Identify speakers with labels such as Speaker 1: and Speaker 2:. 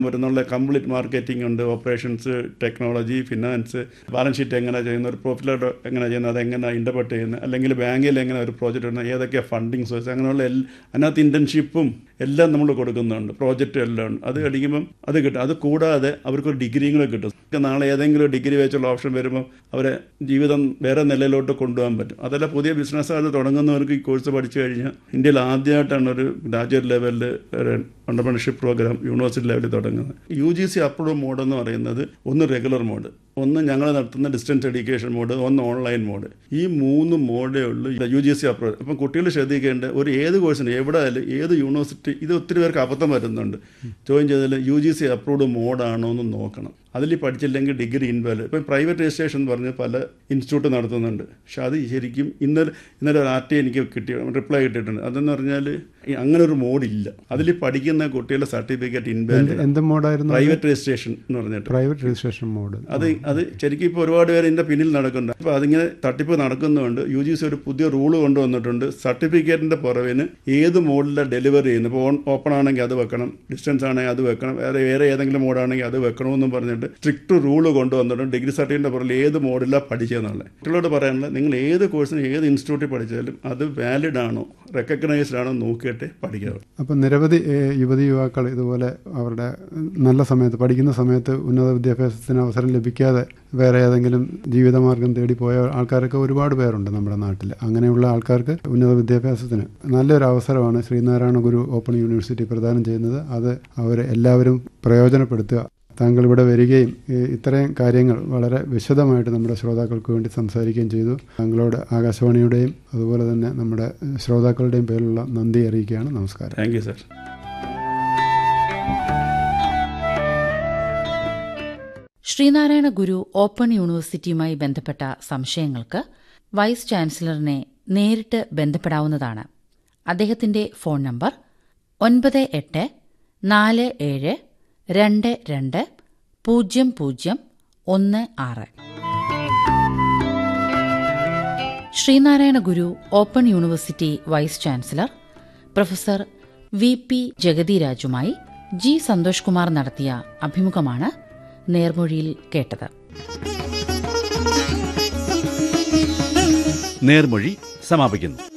Speaker 1: വരുന്നുള്ള complete marketing ഉണ്ട് operations technology finance balance sheet എങ്ങനെ ചെയ്യുന്ന ഒരു പ്രോഫിറ്റ് ലോഡ് എങ്ങനെ ചെയ്യുന്നത് അതെങ്ങനെ ഇൻ്റർപ്രറ്റ് ചെയ്യുന്നത് അല്ലെങ്കിൽ ബാങ്കിൽ എങ്ങനെ ഒരു പ്രോജക്റ്റ് ഉണ്ട് ഏതൊക്കെ ഫണ്ടിങ് സോഴ്സ് അങ്ങനെയുള്ള എല്ലാ അതിനകത്ത് ഇൻറ്റേൺഷിപ്പും എല്ലാം നമ്മൾ കൊടുക്കുന്നുണ്ട് പ്രോജക്റ്റ് എല്ലാം ഉണ്ട് അത് കഴിക്കുമ്പം അത് കിട്ടും അത് കൂടാതെ അവർക്കൊരു ഡിഗ്രിയും കൂടെ കിട്ടും നാളെ ഏതെങ്കിലും ഡിഗ്രി വെച്ചുള്ള ഓപ്ഷൻ വരുമ്പോൾ അവരെ ജീവിതം വേറെ നിലയിലോട്ട് കൊണ്ടുപോകാൻ പറ്റും അതല്ല പുതിയ ബിസിനസ് അത് തുടങ്ങുന്നവർക്ക് ഈ കോഴ്സ് പഠിച്ചു കഴിഞ്ഞാൽ ഇന്ത്യയിൽ ആദ്യമായിട്ടാണ് ഒരു ഗ്രാജുവേറ്റ് ലെവലിൽ ഒരു ഓണ്ടർപ്രണർഷിപ്പ് പ്രോഗ്രാം യൂണിവേഴ്സിറ്റി ലെവലിൽ തുടങ്ങുന്നത് U G C approve mode എന്ന് പറയുന്നത് ഒന്ന് റെഗുലർ മോഡ് ഒന്ന് ഞങ്ങൾ നടത്തുന്ന ഡിസ്റ്റൻസ് എഡ്യൂക്കേഷൻ മോഡ് ഒന്ന് ഓൺലൈൻ മോഡ് ഈ മൂന്ന് മോഡേ ഉള്ളൂ യു ജി സി അപ്രൂവ് അപ്പം കുട്ടികൾ ശ്രദ്ധിക്കേണ്ട ഒരു ഏത് കോഴ്സിന് എവിടെ ആയാലും ഏത് യൂണിവേഴ്സിറ്റി ഇത് ഒത്തിരി പേർക്ക് അബദ്ധം വരുന്നുണ്ട് ജോയിൻ ചെയ്താൽ യു ജി സി അപ്രൂവ്ഡ് മോഡാണോ എന്ന് നോക്കണം അതിൽ പഠിച്ചില്ലെങ്കിൽ ഡിഗ്രി ഇൻവാലിഡ് ഇപ്പം പ്രൈവറ്റ് രജിസ്ട്രേഷൻ എന്ന് പറഞ്ഞ് പല ഇൻസ്റ്റിറ്റ്യൂട്ട് നടത്തുന്നുണ്ട് പക്ഷെ അത് ശരിക്കും ഇന്നലെ ഇന്നലെ ഒരു ആർ ടി എനിക്ക് കിട്ടി റിപ്ലൈ കിട്ടിയിട്ടുണ്ട് അതെന്ന് പറഞ്ഞാൽ ഈ അങ്ങനെ ഒരു മോഡില്ല അതിൽ പഠിക്കുന്ന കുട്ടികളുടെ സർട്ടിഫിക്കറ്റ് ഇൻവാലിഡ്
Speaker 2: എന്ത് മോഡായിരുന്നു
Speaker 1: പ്രൈവറ്റ് രജിസ്ട്രേഷൻ എന്ന് പറഞ്ഞിട്ട്
Speaker 2: പ്രൈവറ്റ് രജിസ്ട്രേഷൻ മോഡ്
Speaker 1: അത് അത് ശരിക്കും ഇപ്പോൾ ഒരുപാട് പേര് ഇതിൻ്റെ പിന്നിൽ നടക്കുന്നുണ്ട് അപ്പോൾ അതിങ്ങനെ തട്ടിപ്പ് നടക്കുന്നുണ്ട് യു ജി സി ഒരു പുതിയ റൂള് കൊണ്ടുവന്നിട്ടുണ്ട് സർട്ടിഫിക്കറ്റിൻ്റെ പുറവിന് ഏത് മോഡിലാണ് ഡെലിവറി ചെയ്യുന്നത് ഇപ്പോൾ ഓപ്പൺ ആണെങ്കിൽ അത് വെക്കണം ഡിസ്റ്റൻസ് ആണെങ്കിൽ അത് വെക്കണം വേറെ വേറെ ഏതെങ്കിലും മോഡാണെങ്കിൽ അത് വെക്കണമെന്നും പറഞ്ഞിട്ട് സ്ട്രിക്റ്റ് റൂള് കൊണ്ടുവന്നിട്ടുണ്ട് ഡിഗ്രി സർട്ടിഫിക്കറ്റിൻ്റെ പുറകിൽ ഏത് മോഡിലാണ് പഠിച്ചതെന്നുള്ളത് കുട്ടികളോട് പറയാനുള്ളത് നിങ്ങൾ ഏത് കോഴ്സിന് ഏത് ഇൻസ്റ്റിറ്റ്യൂട്ടിൽ പഠിച്ചാലും അത് വാലിഡ് ആണോ റെക്കഗ്നൈസ്ഡ് ആണോ നോക്കിയിട്ട് പഠിക്കാവുള്ളൂ
Speaker 2: അപ്പം നിരവധി ഏഹ്, യുവതി യുവാക്കൾ ഇതുപോലെ അവരുടെ നല്ല സമയത്ത് പഠിക്കുന്ന സമയത്ത് ഉന്നത വിദ്യാഭ്യാസത്തിന് അവസരം ലഭിക്കാതെ വേറെ ഏതെങ്കിലും ജീവിതമാർഗം തേടി പോയ ആൾക്കാരൊക്കെ ഒരുപാട് പേരുണ്ട് നമ്മുടെ നാട്ടിൽ അങ്ങനെയുള്ള ആൾക്കാർക്ക് ഉന്നത വിദ്യാഭ്യാസത്തിന് നല്ലൊരു അവസരമാണ് ശ്രീനാരായണ ഗുരു ഓപ്പൺ യൂണിവേഴ്സിറ്റി പ്രദാനം ചെയ്യുന്നത് അത് അവർ എല്ലാവരും പ്രയോജനപ്പെടുത്തുക താങ്കൾ ഇവിടെ വരികയും ഈ ഇത്രയും കാര്യങ്ങൾ വളരെ വിശദമായിട്ട് നമ്മുടെ ശ്രോതാക്കൾക്ക് വേണ്ടി സംസാരിക്കുകയും ചെയ്തു താങ്കളോട് ആകാശവാണിയുടെയും അതുപോലെ തന്നെ നമ്മുടെ ശ്രോതാക്കളുടെയും പേരിലുള്ള നന്ദി അറിയിക്കുകയാണ് നമസ്കാരം
Speaker 1: thank you sir
Speaker 3: Sreenarayana Guru open യൂണിവേഴ്സിറ്റിയുമായി ബന്ധപ്പെട്ട സംശയങ്ങൾക്ക് വൈസ് ചാൻസലറിനെ നേരിട്ട് ബന്ധപ്പെടാവുന്നതാണ് അദ്ദേഹത്തിന്റെ ഫോൺ നമ്പർ ഒൻപത് എട്ട് നാല് ഏഴ് രണ്ട് രണ്ട് പൂജ്യം പൂജ്യം ഒന്ന് ആറ് Sreenarayana Guru open university vice chancellor professor V P ജഗതിരാജുമായി ജി സന്തോഷ് കുമാർ നടത്തിയ അഭിമുഖമാണ് നേർമൊഴിയിൽ കേട്ടത്
Speaker 4: നേർമൊഴി സമാപിക്കുന്നു